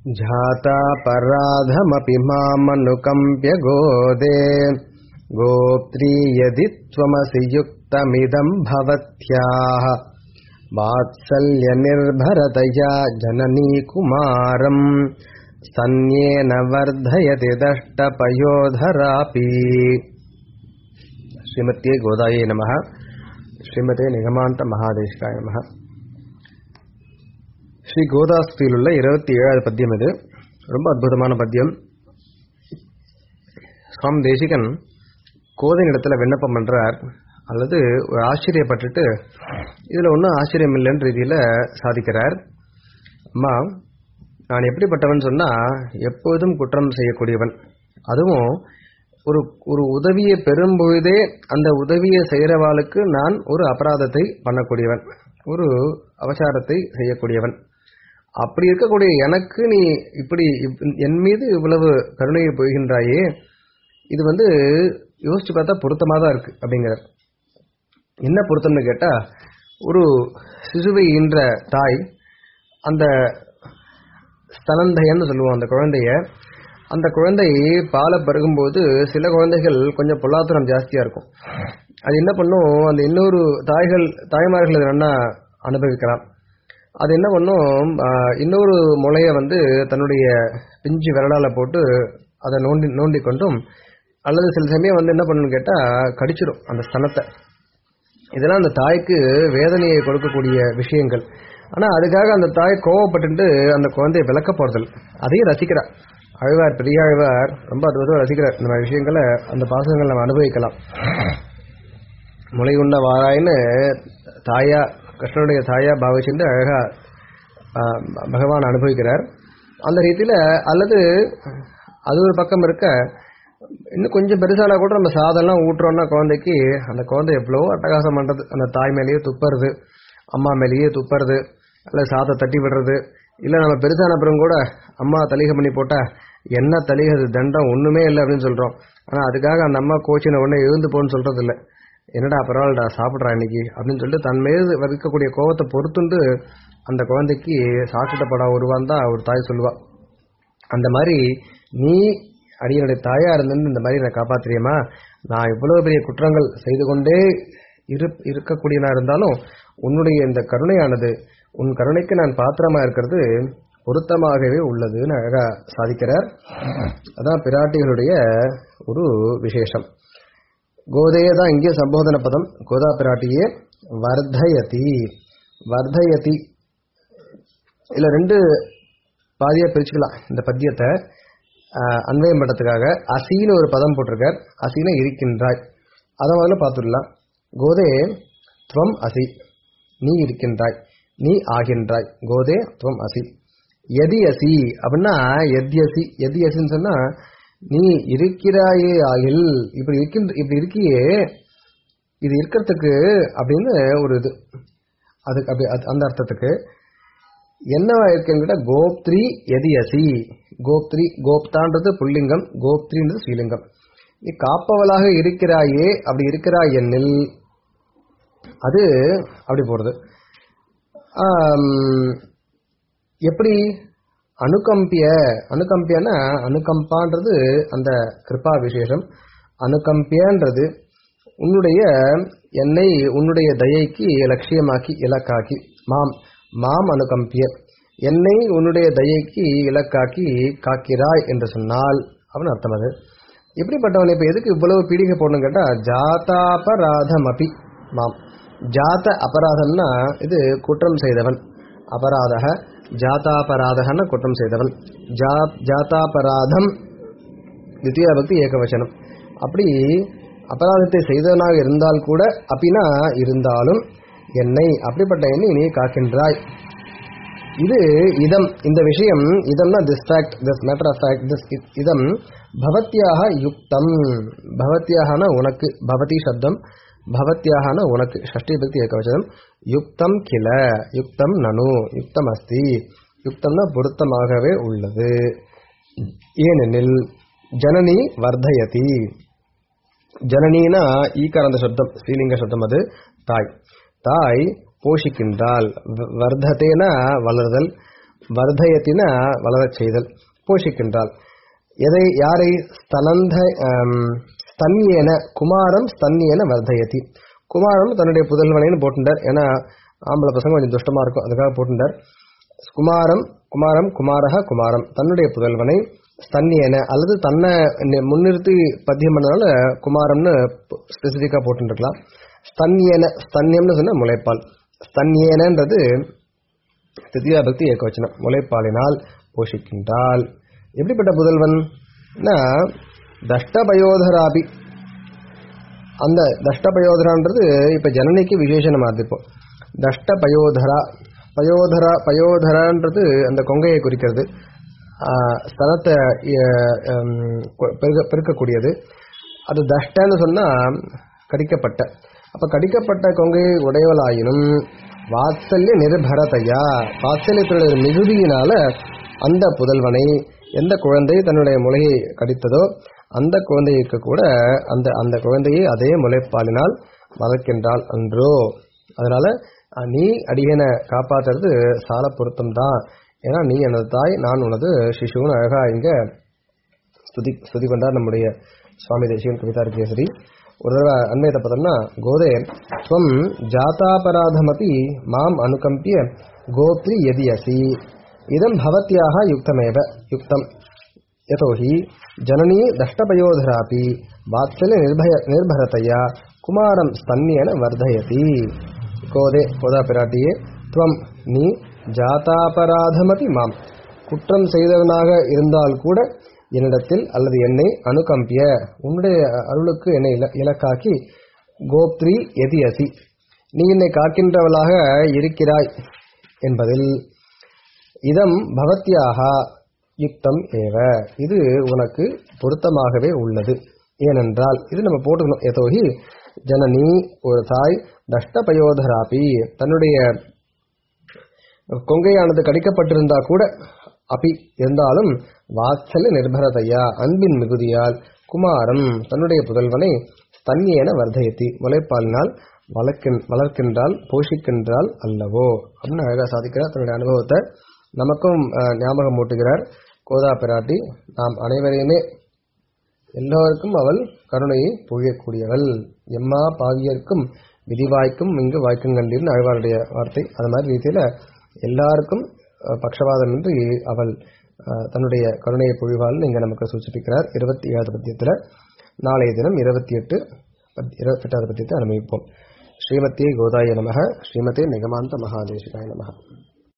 जातापराधमपि मामनुकम्प्य गोदे गोप्त्री यदि त्वमसि युक्तमिदम् भवत्याः वात्सल्यनिर्भरतया जननी कुमारम् स्तन्येन वर्धयति दष्टपयोधरापि श्रीमत्ये गोदायै नमः ஸ்ரீமதே நிகமாந்த மகாதேஷ்காய நமக ஸ்ரீ கோதாஸ்தியில் உள்ள இருபத்தி ஏழாவது பத்தியம் இது ரொம்ப அற்புதமான பத்தியம் சுவாமி தேசிகன் கோதையின் இடத்துல விண்ணப்பம் பண்றார் அல்லது ஒரு ஆச்சரியப்பட்டுட்டு இதுல ஒன்றும் ஆச்சரியம் இல்லைன்ற ரீதியில சாதிக்கிறார் அம்மா நான் எப்படிப்பட்டவன் சொன்னா எப்போதும் குற்றம் செய்யக்கூடியவன் அதுவும் ஒரு ஒரு உதவியை பெறும் பொழுதே அந்த உதவியை செய்கிறவாளுக்கு நான் ஒரு அபராதத்தை பண்ணக்கூடியவன் ஒரு அவசாரத்தை செய்யக்கூடியவன் அப்படி இருக்கக்கூடிய எனக்கு நீ இப்படி இப்- என் மீது இவ்வளவு கருணையை பொய்கின்றாயே இது வந்து யோசிச்சு பார்த்தா பொருத்தமாக தான் இருக்கு அப்படிங்கிறார் என்ன பொருத்தம்னு கேட்டா ஒரு சிசுவை ஈன்ற தாய் அந்த ஸ்தனந்தையன்னு சொல்லுவோம் அந்த குழந்தைய அந்த குழந்தை பாலை பருகும்போது சில குழந்தைகள் கொஞ்சம் பொல்லாத்துரம் ஜாஸ்தியா இருக்கும் அது என்ன பண்ணும் அந்த இன்னொரு தாய்கள் தாய்மார்கள் அதை நல்லா அனுபவிக்கலாம் அது என்ன பண்ணும் ஆஹ், இன்னொரு முளைய வந்து தன்னுடைய பிஞ்சு விரலால போட்டு அதை நோண்டி நோண்டி கொண்டும் அல்லது சில சமயம் வந்து என்ன பண்ணணும்னு கேட்டா கடிச்சிடும் அந்த ஸ்தனத்தை இதெல்லாம் அந்த தாய்க்கு வேதனையை கொடுக்கக்கூடிய விஷயங்கள் ஆனா அதுக்காக அந்த தாய் கோவப்பட்டு அந்த குழந்தையை விளக்க போறதில்ல அதையும் ரசிக்கிறா அழுவார் பெரிய அழுவார் ரொம்ப அற்புதமாக ரசிக்கிறார் இந்த மாதிரி விஷயங்களை அந்த பாசங்கள் நம்ம அனுபவிக்கலாம் முளை உண்ண வாராயின்னு தாயா கிருஷ்ணனுடைய தாயா பாவிச்சுட்டு அழகா ஆஹ், பகவான் அனுபவிக்கிறார் அந்த ரீதியில அல்லது அது ஒரு பக்கம் இருக்க இன்னும் கொஞ்சம் பெருசானா கூட நம்ம சாதம்லாம் ஊட்டுறோம்னா குழந்தைக்கு அந்த குழந்தை எவ்வளவோ அட்டகாசம் பண்றது அந்த தாய் மேலேயே துப்புறது அம்மா மேலேயே துப்புறது அல்ல சாதத்தை தட்டி விடுறது இல்ல நம்ம பெருசான அப்புறம் கூட அம்மா தலிகை பண்ணி போட்டா என்ன தலிகை அது தண்டம் ஒண்ணுமே இல்லை அப்படின்னு சொல்றோம் ஆனா அதுக்காக அந்த அம்மா கோச்சின உடனே எழுந்து போன்னு சொல்றது இல்ல என்னடா பரவாயில்லடா சாப்பிட்றா இன்னைக்கு அப்படின்னு சொல்லிட்டு தன் மீது இருக்கக்கூடிய கோவத்தை பொறுத்துண்டு அந்த குழந்தைக்கு சாப்பிட்டப்படா உருவான் தான் ஒரு தாய் சொல்லுவா அந்த மாதிரி நீ அடியனுடைய தாயா இருந்து இந்த மாதிரி நான் காப்பாத்துறியமா நான் இவ்வளவு பெரிய குற்றங்கள் செய்து கொண்டே இரு இருக்கக்கூடியனா இருந்தாலும் உன்னுடைய இந்த கருணையானது உன் கருணைக்கு நான் பாத்திரமா இருக்கிறது பொருத்தமாகவே உள்ளதுன்னு அழகா சாதிக்கிறார் அதான் பிராட்டிகளுடைய ஒரு விசேஷம் கோதையே தான் இங்கே சம்போதன பதம் கோதா பிராட்டியே வர்தயதி வர்தயதி இதுல ரெண்டு பாதியா பிரிச்சுக்கலாம் இந்த பத்தியத்தை ஆஹ், அன்வயம் பண்றதுக்காக அசின்னு ஒரு பதம் போட்டிருக்கார் அசின இருக்கின்றாய் அதை முதல்ல பார்த்துடலாம் கோதே துவம் அசி நீ இருக்கின்றாய் நீ ஆகின்றாய் கோதே துவம் அசி எதி அசி அப்படின்னா எத்யசி எதி அசின்னு சொன்னா நீ இருக்கிறாயே ஆகில் இப்படி இருக்கின்ற இப்படி இருக்கியே இது இருக்கிறதுக்கு அப்படின்னு ஒரு இது அதுக்கு அப்படி அது- அந்த அர்த்தத்துக்கு என்னவா இருக்குங்கிட்ட கோப்த்ரி எதியசி கோப்த்ரி கோப்தான்றது புல்லிங்கம் கோப்த்ரின்றது ஸ்ரீலிங்கம் நீ காப்பவளாக இருக்கிறாயே அப்படி இருக்கிறாய் என்னில் அது அப்படி போறது ஆம், எப்படி அனுகம்பிய அனுகம்பியனா அனுகம்பான்றது அந்த கிருபா விசேஷம் அனுகம்பியன்றது உன்னுடைய என்னை உன்னுடைய தயைக்கு லட்சியமாக்கி இலக்காக்கி மாம் மாம் அனுகம்பிய என்னை உன்னுடைய தயைக்கு இலக்காக்கி காக்கிறாய் என்று சொன்னால் அவன் அர்த்தம் அது இப்படிப்பட்டவன் இப்ப எதுக்கு இவ்வளவு பீடிகை போடணும் கேட்டா ஜாதாபராதம் அபி மாம் ஜாத அபராதம்னா இது குற்றம் செய்தவன் அபராதக ஜாதாபராதகன்னு குற்றம் செய்தவன் ஜா ஜாதாபராதம் தித்தியா பக்தி ஏகவச்சனம் அப்படி அபராதத்தை செய்தவனாக இருந்தால் கூட அப்பினா இருந்தாலும் என்னை அப்படிப்பட்ட என்னை நீ காக்கின்றாய் இது இதம் இந்த விஷயம் இதம்னா this fact this matter of fact this இதம் பவத்யாக யுக்தம் பவத்யாகனா உனக்கு பவதி சப்தம் பவத்யாகனா உனக்கு ஷஷ்டி பக்தி ஏகவச்சனம் யுக்தம் கில யுக்தம் நனு யுக்தம் அஸ்தி யுக்தம்னா பொருத்தமாகவே உள்ளது ஏனெனில் ஜனனி வர்தயதி ஜனனினா ஈகாரந்த சப்தம் ஸ்ரீலிங்க சப்தம் அது தாய் தாய் போஷிக்கின்றாள் வ- வர்த்ததேனா வளர்தல் வர்தயத்தின வளரச் செய்தல் போஷிக்கின்றாள் எதை யாரை ஸ்தனந்த ஆம், ஸ்தன்யேன குமாரம் ஸ்தன்யேன வர்தயதி குமாரம் தன்னுடைய புதல்வனைன்னு போட்டுட்டார் ஏன்னா ஆம்பளை பசங்க கொஞ்சம் துஷ்டமா இருக்கும் அதுக்காக போட்டுட்டார் குமாரம் குமாரம் குமாரக குமாரம் தன்னுடைய புதல்வனை ஸ்தன்யேன அல்லது தன்னை நி- முன்னிறுத்தி பத்தியம் பண்ணனால குமாரம்னு ஸ்பெசிஃபிக்கா போட்டுருக்கலாம் ஸ்தன்யேன ஸ்தன்யம்னு சொன்னா முளைப்பால் ஸ்தன்யேனன்றது தித்தியா பக்தி ஏகவச்சனம் முளைப்பாலினால் போஷிக்கின்றாள் எப்படிப்பட்ட புதல்வன் தஷ்டபயோதராபி அந்த தஷ்டபயோதரான்றது இப்ப ஜனனிக்கு விசேஷணமா இருந்திருப்போம் தஷ்டபயோதரா பயோதரா பயோதரான்றது அந்த கொங்கையை குறிக்கிறது ஆஹ், ஸ்தலத்தை அஹ், ஹம், பெருக்க பெருக்கக்கூடியது அது தஷ்டன்னு சொன்னா கடிக்கப்பட்ட அப்ப கடிக்கப்பட்ட கொங்கையை உடையவளாயினும் வாத்சல்ய நிர்பரதையா வாத்சல்யத்தினுடைய மிகுதியினால அந்த புதல்வனை எந்த குழந்தை தன்னுடைய முலையை கடித்ததோ அந்த குழந்தைக்கு கூட அந்த அந்த குழந்தையை அதே முளைப்பாலினால் வளர்க்கின்றாள் அன்றோ அதனால அஹ், நீ அடியனை காப்பாத்துறது சால பொருத்தம் தான் ஏன்னா நீ எனது தாய் நான் உனது சிசுன்னு அழகா இங்க ஸ்துதி ஸ்துதி கொண்டார் நம்முடைய சுவாமி தேசிகன் கவிதா கேசரி ஒரு தடவை அன்மையத்தை பார்த்தோம்னா கோதே ஸ்வம் ஜாதாபராதமபி மாம் அனுகம்பிய கோத்ரி எதி அசி இதம் பவத்யாக யுக்தமேவ யுக்தம் यतोहि जननी दष्टपयोधरापि वात्सल्य निर्भय निर्भरतया कुमारं स्तन्येन वर्धयति கோதே கோதா பிராட்டியே துவம் நீ ஜாதாபராதமதி மாம் குற்றம் செய்தவனாக இருந்தால் கூட என்னிடத்தில் அல்லது என்னை அனுகம்பிய உன்னுடைய அருளுக்கு என்னை இல- இலக்காக்கி கோப்த்ரி எதி அசி நீ என்னை காக்கின்றவளாக இருக்கிறாய் என்பதில் இதம் பவத்யாக யுக்தம் ஏவ இது உனக்கு பொருத்தமாகவே உள்ளது ஏனென்றால் இது நம்ம போட்டுக்கணும் எதோகி ஜனனி ஒரு தாய் தஷ்டபயோதராபி தன்னுடைய கொங்கையானது கடிக்கப்பட்டிருந்தா கூட அபி இருந்தாலும் வாத்சல்ய நிர்பரதையா அன்பின் மிகுதியால் குமாரம் தன்னுடைய புதல்வனை ஸ்தன்யேன வர்தயத்தி முளைப்பாலினால் வளர்க்கின் வளர்க்கின்றால் போஷிக்கின்றால் அல்லவோ அப்படின்னு அழகா சாதிக்கிறார் தன்னுடைய அனுபவத்தை நமக்கும் அஹ், ஞாபகம் மூட்டுகிறார் கோதா பிராட்டி நாம் அனைவரையுமே எல்லோருக்கும் அவள் கருணையை பொழியக்கூடியவள் எம்மா பாவியர்க்கும் விதிவாய்க்கும் இங்கு வாய்க்கும் கண்டீர்னு அழ்வாருடைய வார்த்தை அது மாதிரி ரீதியில எல்லாருக்கும் அஹ், பக்ஷபாதமின்றி அவள் அஹ், தன்னுடைய கருணையை பொழிவாள்னு இங்க நமக்கு சூச்சிப்பிக்கிறார் இருபத்தி ஏழாவது பத்தியத்துல நாளைய தினம் இருபத்தி எட்டு இருபத்தி எட்டாவது பத்தியத்தை அனுபவிப்போம் ஸ்ரீமதி கோதாய நமக ஸ்ரீமதே நிகமாந்த மகாதேசிகாய நமக